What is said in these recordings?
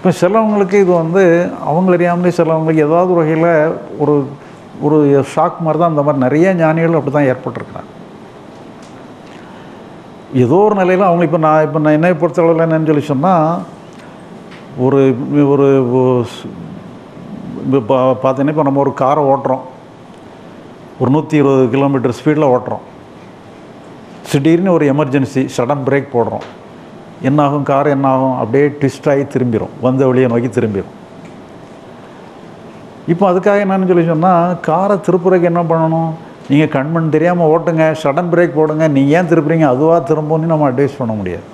இப்போ சிலவங்களுக்கு இது வந்து அவங்க அறியாமலே சிலவங்களுக்கு ஏதாவது ஒரு வகையில் ஒரு ஒரு ஷாக் மாதிரி தான் இந்த மாதிரி நிறைய ஞானிகள் அப்படி தான் ஏற்பட்டிருக்கிறாங்க ஏதோ ஒரு நிலையில் அவங்க இப்போ நான் இப்போ நான் என்னை பொறுத்தளவில் என்னன்னு சொல்லி சொன்னால் ஒரு ஒரு இப்போ பா பார்த்தீங்கன்னா இப்போ நம்ம ஒரு காரை ஓட்டுறோம் ஒரு நூற்றி இருபது கிலோமீட்டர் ஸ்பீடில் ஓட்டுறோம் திடீர்னு ஒரு எமர்ஜென்சி சடன் பிரேக் போடுறோம் என்னாகும் கார் என்னாகும் அப்படியே ட்விஸ்ட் ஆகி திரும்பிடும் வந்த வழியை நோக்கி திரும்பிடும் இப்போ அதுக்காக என்னன்னு சொல்லி சொன்னால் காரை திருப்புறதுக்கு என்ன பண்ணணும் நீங்கள் கண்மண் தெரியாமல் ஓட்டுங்க சடன் பிரேக் போடுங்க நீங்கள் ஏன் திருப்புறீங்க அதுவாக திரும்பும்னு நம்ம அட்வைஸ் பண்ண முடியாது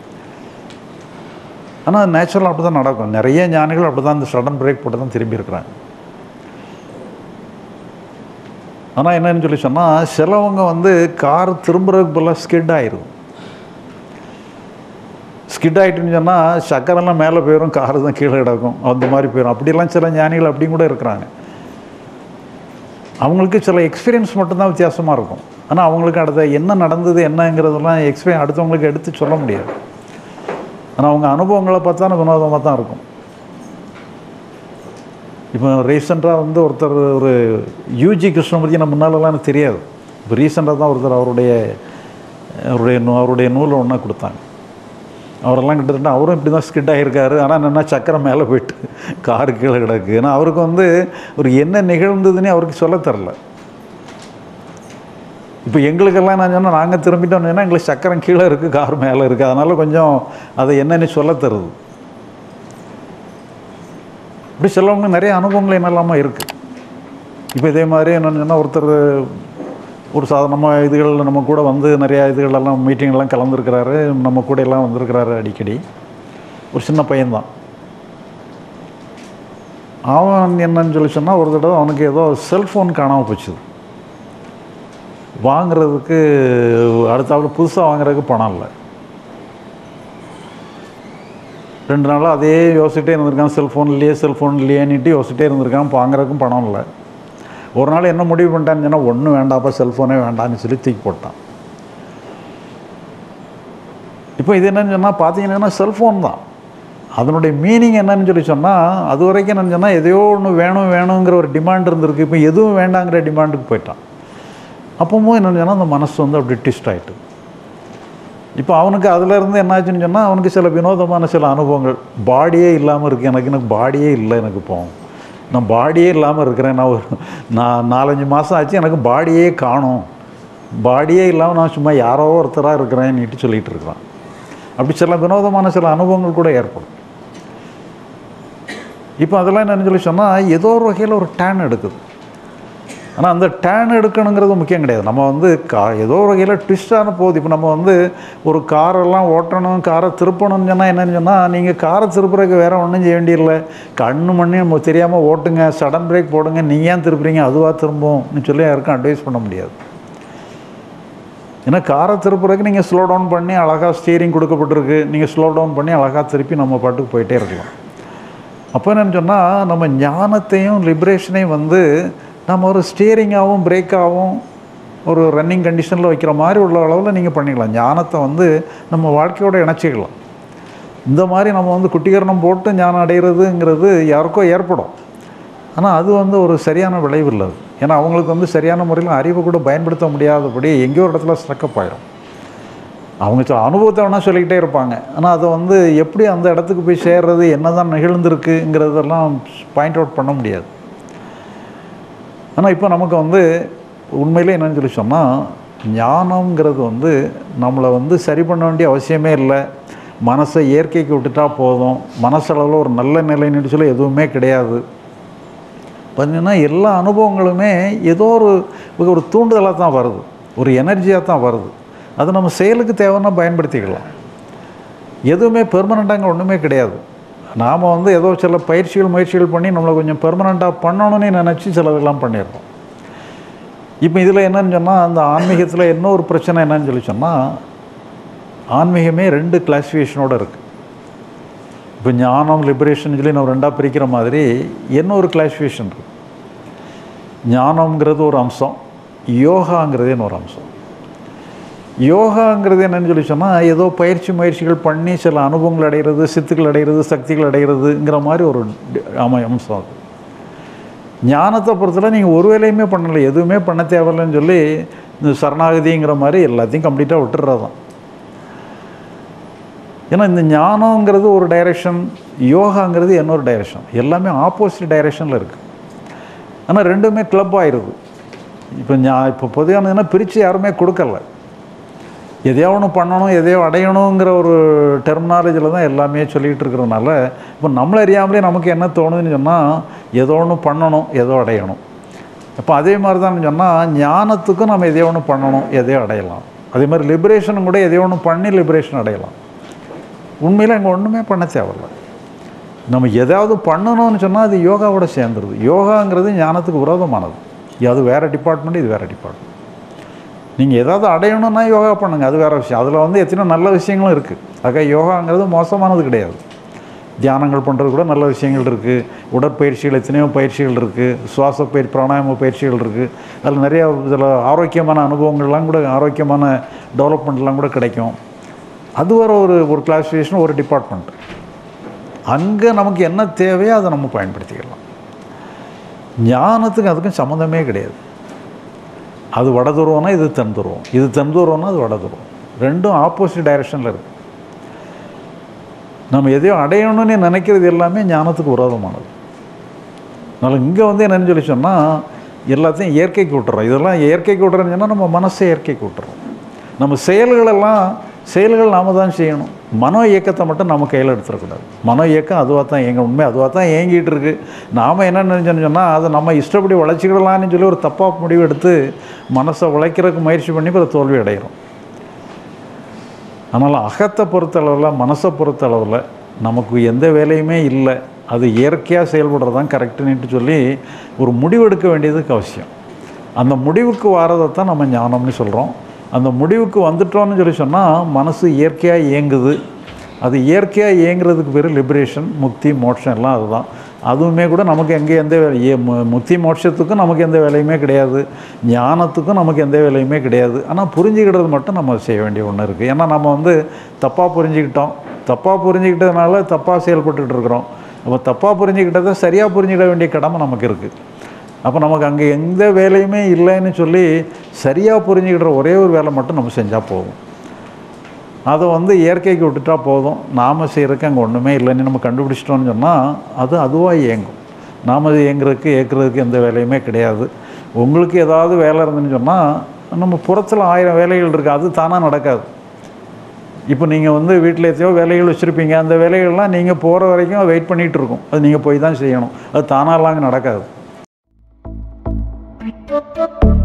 ஆனால் நேச்சுரலாக அப்படி தான் நடக்கும் நிறைய ஞானிகள் அப்படி தான் இந்த சடன் பிரேக் போட்டு தான் திரும்பி இருக்கிறாங்க ஆனால் என்னன்னு சொல்லி சொன்னால் சிலவங்க வந்து கார் திரும்புறதுக்கு பதிலாக ஸ்கிட் ஆயிரும் ஸ்கிட் ஆகிட்டுன்னு சொன்னால் சக்கரெல்லாம் மேலே போயிடும் காரு தான் கீழே கிடக்கும் அந்த மாதிரி போயிடும் அப்படிலாம் சில ஞானிகள் அப்படியும் கூட இருக்கிறாங்க அவங்களுக்கு சில எக்ஸ்பீரியன்ஸ் மட்டும்தான் வித்தியாசமாக இருக்கும் ஆனால் அவங்களுக்கு அடுத்த என்ன நடந்தது என்னங்கிறதெல்லாம் எக்ஸ்பீரியன் அடுத்தவங்களுக்கு எடுத்து சொல்ல முடியாது ஆனால் அவங்க அனுபவங்களை பார்த்தா வினோதமாக தான் இருக்கும் இப்போ ரீசெண்டாக வந்து ஒருத்தர் ஒரு யூஜி கிருஷ்ணமூர்த்தி நம்ம முன்னாலெல்லாம் எனக்கு தெரியாது இப்போ ரீசெண்டாக தான் ஒருத்தர் அவருடைய அவருடைய நூ அவருடைய நூலை ஒன்றா கொடுத்தாங்க அவரெல்லாம் கிட்டத்தட்ட அவரும் இப்படி தான் ஸ்கிட் ஆகியிருக்காரு ஆனால் என்னென்னா சக்கரம் மேலே போயிட்டு காரு கீழே கிடக்கு ஏன்னா அவருக்கு வந்து ஒரு என்ன நிகழ்ந்ததுன்னே அவருக்கு சொல்ல தெரில இப்போ எங்களுக்கெல்லாம் நான் சொன்னால் நாங்கள் திரும்பிட்டோம்னு சொன்னால் எங்களுக்கு சக்கரம் கீழே இருக்குது கார் மேலே இருக்குது அதனால் கொஞ்சம் அதை என்னன்னு சொல்ல தருது இப்படி சிலவங்க நிறைய அனுபவங்கள் என்னெல்லாமா இருக்குது இப்போ இதே மாதிரி என்னென்னு சொன்னால் ஒருத்தர் ஒரு சாதாரணமாக இதுகளில் நம்ம கூட வந்து நிறையா இதுகளெல்லாம் மீட்டிங்லாம் கலந்துருக்கிறாரு நம்ம கூட எல்லாம் வந்திருக்கிறாரு அடிக்கடி ஒரு சின்ன பையன்தான் அவன் என்னன்னு சொல்லி சொன்னால் ஒரு தடவை அவனுக்கு ஏதோ செல்ஃபோன் காணாமல் போச்சுது வாங்குறதுக்கு அடுத்தாப்புல புதுசாக வாங்குறதுக்கு பணம் இல்லை ரெண்டு நாளாக அதே யோசிச்சுட்டே இருந்திருக்கான் செல்ஃபோன் இல்லையே செல்ஃபோன் இல்லையேன்னுட்டு யோசிச்சுட்டே இருந்திருக்கான் வாங்குறதுக்கும் பணம் இல்லை ஒரு நாள் என்ன முடிவு பண்ணிட்டான்னு சொன்னால் ஒன்றும் வேண்டாப்பா செல்ஃபோனே வேண்டாம்னு சொல்லி தூக்கி போட்டான் இப்போ இது என்னன்னு சொன்னால் பார்த்தீங்கன்னா செல்ஃபோன் தான் அதனுடைய மீனிங் என்னன்னு சொல்லி சொன்னால் அது வரைக்கும் என்னன்னு சொன்னால் எதையோ ஒன்று வேணும் வேணுங்கிற ஒரு டிமாண்ட் இருந்திருக்கு இப்போ எதுவும் வேண்டாங்கிற டிமாண்டுக்கு போயிட்டான் அப்பவும் என்னன்னு சொன்னால் அந்த மனசு வந்து அப்படி டிஸ்ட் ஆகிட்டு இப்போ அவனுக்கு அதுலேருந்து என்னாச்சுன்னு சொன்னால் அவனுக்கு சில வினோதமான சில அனுபவங்கள் பாடியே இல்லாமல் இருக்குது எனக்கு எனக்கு பாடியே இல்லை எனக்கு இப்போ நான் பாடியே இல்லாமல் இருக்கிறேன் நான் ஒரு நான் நாலஞ்சு மாதம் ஆச்சு எனக்கு பாடியே காணும் பாடியே இல்லாமல் நான் சும்மா யாரோ ஒருத்தராக இருக்கிறேன்னுட்டு சொல்லிகிட்டு இருக்கிறான் அப்படி சில வினோதமான சில அனுபவங்கள் கூட ஏற்படும் இப்போ அதெல்லாம் என்னன்னு சொல்லி சொன்னால் ஏதோ ஒரு வகையில் ஒரு டேன் எடுக்குது ஆனால் அந்த டேன் எடுக்கணுங்கிறது முக்கியம் கிடையாது நம்ம வந்து கா ஏதோ ஒரு வகையில் ட்விஸ்டான போகுது இப்போ நம்ம வந்து ஒரு காரெல்லாம் ஓட்டணும் காரை திருப்பணும்னு சொன்னால் என்னன்னு சொன்னால் நீங்கள் காரை திருப்புறதுக்கு வேறு ஒன்றும் செய்ய வேண்டியதில்லை கண்ணு மண்ணி நம்ம தெரியாமல் ஓட்டுங்க சடன் பிரேக் போடுங்க நீங்கள் ஏன் திருப்புறீங்க அதுவாக திரும்பும்னு சொல்லி யாருக்கும் அட்வைஸ் பண்ண முடியாது ஏன்னா காரை திருப்புறதுக்கு நீங்கள் ஸ்லோ டவுன் பண்ணி அழகாக ஸ்டீரிங் கொடுக்கப்பட்டிருக்கு நீங்கள் ஸ்லோ டவுன் பண்ணி அழகாக திருப்பி நம்ம பாட்டுக்கு போயிட்டே இருக்கலாம் அப்போ என்னன்னு சொன்னால் நம்ம ஞானத்தையும் லிபரேஷனையும் வந்து நம்ம ஒரு ஸ்டியரிங்காகவும் பிரேக்காகவும் ஒரு ரன்னிங் கண்டிஷனில் வைக்கிற மாதிரி உள்ள அளவில் நீங்கள் பண்ணிக்கலாம் ஞானத்தை வந்து நம்ம வாழ்க்கையோட இணைச்சிக்கலாம் இந்த மாதிரி நம்ம வந்து குட்டிகரணம் போட்டு ஞானம் அடைகிறதுங்கிறது யாருக்கோ ஏற்படும் ஆனால் அது வந்து ஒரு சரியான விளைவு இல்லை அது ஏன்னா அவங்களுக்கு வந்து சரியான முறையில் அறிவை கூட பயன்படுத்த முடியாதபடி எங்கேயோ ஒரு இடத்துல ஸ்ட்ரக்கப் ஆயிடும் அவங்க சில அனுபவத்தை வேணால் சொல்லிக்கிட்டே இருப்பாங்க ஆனால் அதை வந்து எப்படி அந்த இடத்துக்கு போய் சேர்றது என்ன தான் நிகழ்ந்திருக்குங்கிறதெல்லாம் பாயிண்ட் அவுட் பண்ண முடியாது ஆனால் இப்போ நமக்கு வந்து உண்மையிலே என்னன்னு சொல்லி சொன்னால் ஞானங்கிறது வந்து நம்மளை வந்து சரி பண்ண வேண்டிய அவசியமே இல்லை மனசை இயற்கைக்கு விட்டுட்டா போதும் மனசளவில் ஒரு நல்ல நிலைன்னு சொல்லி எதுவுமே கிடையாது பார்த்தீங்கன்னா எல்லா அனுபவங்களுமே ஏதோ ஒரு ஒரு தூண்டுதலாக தான் வருது ஒரு எனர்ஜியாக தான் வருது அது நம்ம செயலுக்கு தேவைன்னா பயன்படுத்திக்கலாம் எதுவுமே பெர்மனண்ட்டாங்க ஒன்றுமே கிடையாது நாம் வந்து ஏதோ சில பயிற்சிகள் முயற்சிகள் பண்ணி நம்மளை கொஞ்சம் பெர்மனண்ட்டாக பண்ணணும்னு நினச்சி சிலதெல்லாம் பண்ணிடுறோம் இப்போ இதில் என்னன்னு சொன்னால் அந்த ஆன்மீகத்தில் என்ன ஒரு பிரச்சனை என்னன்னு சொல்லி சொன்னால் ஆன்மீகமே ரெண்டு கிளாஸிஃபிகேஷனோடு இருக்குது இப்போ ஞானம் லிபரேஷன் சொல்லி நம்ம ரெண்டாக பிரிக்கிற மாதிரி என்ன ஒரு கிளாஸிஃபிகேஷன் இருக்குது ஞானம்ங்கிறது ஒரு அம்சம் யோகாங்கிறது இன்னொரு அம்சம் யோகாங்கிறது என்னன்னு சொல்லி சொன்னால் ஏதோ பயிற்சி முயற்சிகள் பண்ணி சில அனுபவங்கள் அடைகிறது சித்துக்கள் அடைகிறது சக்திகள் அடைகிறதுங்கிற மாதிரி ஒரு டி- அம அம்சம் அது ஞானத்தை பொறுத்தவரை நீங்கள் ஒரு வேலையுமே பண்ணலை எதுவுமே பண்ண தேவையில்லைன்னு சொல்லி இந்த சரணாகதிங்கிற மாதிரி எல்லாத்தையும் கம்ப்ளீட்டாக விட்டுறது தான் ஏன்னா இந்த ஞானங்கிறது ஒரு டைரெக்ஷன் யோகாங்கிறது இன்னொரு டைரெக்ஷன் எல்லாமே ஆப்போசிட் டைரெக்ஷனில் இருக்குது ஆனால் ரெண்டுமே கிளப் ஆயிடுது இப்போ ஞா இப்போ பொதுவானதுன்னா பிரித்து யாருமே கொடுக்கல எதையோ ஒன்று பண்ணணும் எதையோ அடையணுங்கிற ஒரு டெர்மினாலஜியில் தான் எல்லாமே சொல்லிகிட்டு இருக்கிறதுனால இப்போ நம்மள அறியாமலே நமக்கு என்ன தோணுதுன்னு சொன்னால் ஏதோ ஒன்று பண்ணணும் ஏதோ அடையணும் இப்போ அதே மாதிரி தான் சொன்னால் ஞானத்துக்கும் நம்ம எதையோ ஒன்று பண்ணணும் எதையோ அடையலாம் அதே மாதிரி லிபரேஷனும் கூட எதையோ ஒன்று பண்ணி லிபரேஷன் அடையலாம் உண்மையில் அங்கே ஒன்றுமே பண்ண தேவையில்ல நம்ம ஏதாவது பண்ணணும்னு சொன்னால் அது யோகாவோட சேர்ந்துருது யோகாங்கிறது ஞானத்துக்கு விரோதமானது அது வேறு டிபார்ட்மெண்ட் இது வேறு டிபார்ட்மெண்ட் நீங்கள் ஏதாவது அடையணும்னா யோகா பண்ணுங்கள் அது வேறு விஷயம் அதில் வந்து எத்தனை நல்ல விஷயங்களும் இருக்குது ஆக யோகாங்கிறது மோசமானது கிடையாது தியானங்கள் பண்ணுறது கூட நல்ல விஷயங்கள் இருக்குது உடற்பயிற்சிகள் எத்தனையோ பயிற்சிகள் இருக்குது சுவாச பயிர் பிராணாயாம பயிற்சிகள் இருக்குது அதில் நிறைய இதில் ஆரோக்கியமான அனுபவங்கள்லாம் கூட ஆரோக்கியமான டெவலப்மெண்ட்லாம் கூட கிடைக்கும் அது வர ஒரு ஒரு கிளாஸிஃபிகேஷன் ஒரு டிபார்ட்மெண்ட் அங்கே நமக்கு என்ன தேவையோ அதை நம்ம பயன்படுத்திக்கலாம் ஞானத்துக்கு அதுக்கும் சம்மந்தமே கிடையாது அது வட துருவம்னா இது தென் துருவம் இது தென் துருவம்னா அது வட துருவம் ரெண்டும் ஆப்போசிட் டைரெக்ஷனில் இருக்குது நம்ம எதையோ அடையணும்னு நினைக்கிறது எல்லாமே ஞானத்துக்கு விரோதமானது அதனால் இங்கே வந்து என்னன்னு சொல்லி சொன்னால் எல்லாத்தையும் இயற்கைக்கு விட்டுறோம் இதெல்லாம் இயற்கைக்கு விட்டுறோன்னு சொன்னால் நம்ம மனசை இயற்கைக்கு விட்டுறோம் நம்ம செயல்களெல்லாம் செயல்கள் நாம தான் செய்யணும் மனோ இயக்கத்தை மட்டும் நம்ம கையில் எடுத்துடக்கூடாது மனோ இயக்கம் அதுவாக தான் இயங்க உண்மை அதுவாக தான் இயங்கிட்டு இருக்கு நாம் என்ன நினைச்சோன்னு சொன்னால் அதை நம்ம இஷ்டப்படி வளைச்சிக்கிடலான்னு சொல்லி ஒரு தப்பாக முடிவு எடுத்து மனசை உழைக்கிறதுக்கு முயற்சி பண்ணி பிறகு தோல்வி அடைகிறோம் அதனால் அகத்தை பொறுத்தளவில் மனசை பொறுத்தளவில் நமக்கு எந்த வேலையுமே இல்லை அது இயற்கையாக செயல்படுறது தான் கரெக்டுன்னுட்டு சொல்லி ஒரு முடிவெடுக்க வேண்டியதுக்கு அவசியம் அந்த முடிவுக்கு வாரதை தான் நம்ம ஞானம்னு சொல்கிறோம் அந்த முடிவுக்கு வந்துட்டோம்னு சொல்லி சொன்னால் மனசு இயற்கையாக இயங்குது அது இயற்கையாக இயங்குறதுக்கு பேர் லிபரேஷன் முக்தி மோட்சம் எல்லாம் அதுதான் அதுவுமே கூட நமக்கு எங்கே எந்த வே- ஏ- மு- முக்தி மோட்சத்துக்கும் நமக்கு எந்த வேலையுமே கிடையாது ஞானத்துக்கும் நமக்கு எந்த வேலையுமே கிடையாது ஆனால் புரிஞ்சுக்கிட்டது மட்டும் நம்ம செய்ய வேண்டிய ஒன்று இருக்குது ஏன்னா நம்ம வந்து தப்பாக புரிஞ்சுக்கிட்டோம் தப்பாக புரிஞ்சுக்கிட்டதுனால தப்பாக செயல்பட்டுக்கிட்டு இருக்கிறோம் அப்போ தப்பாக புரிஞ்சுக்கிட்டதை சரியாக புரிஞ்சுக்கிட வேண்டிய கடமை நமக்கு இருக்குது அப்போ நமக்கு அங்கே எந்த வேலையுமே இல்லைன்னு சொல்லி சரியாக புரிஞ்சுக்கிற ஒரே ஒரு வேலை மட்டும் நம்ம செஞ்சால் போதும் அதை வந்து இயற்கைக்கு விட்டுட்டா போதும் நாம் செய்கிறதுக்கு அங்கே ஒன்றுமே இல்லைன்னு நம்ம கண்டுபிடிச்சிட்டோம்னு சொன்னால் அது அதுவாக இயங்கும் நாம் அது இயங்குறதுக்கு ஏற்கிறதுக்கு எந்த வேலையுமே கிடையாது உங்களுக்கு ஏதாவது வேலை இருந்துன்னு சொன்னால் நம்ம புறத்தில் ஆயிரம் வேலைகள் இருக்குது அது தானாக நடக்காது இப்போ நீங்கள் வந்து வீட்டில் எத்தையோ வேலைகள் வச்சுருப்பீங்க அந்த வேலைகள்லாம் நீங்கள் போகிற வரைக்கும் வெயிட் பண்ணிகிட்டு இருக்கும் அது நீங்கள் போய் தான் செய்யணும் அது தானாலாம் அங்கே நடக்காது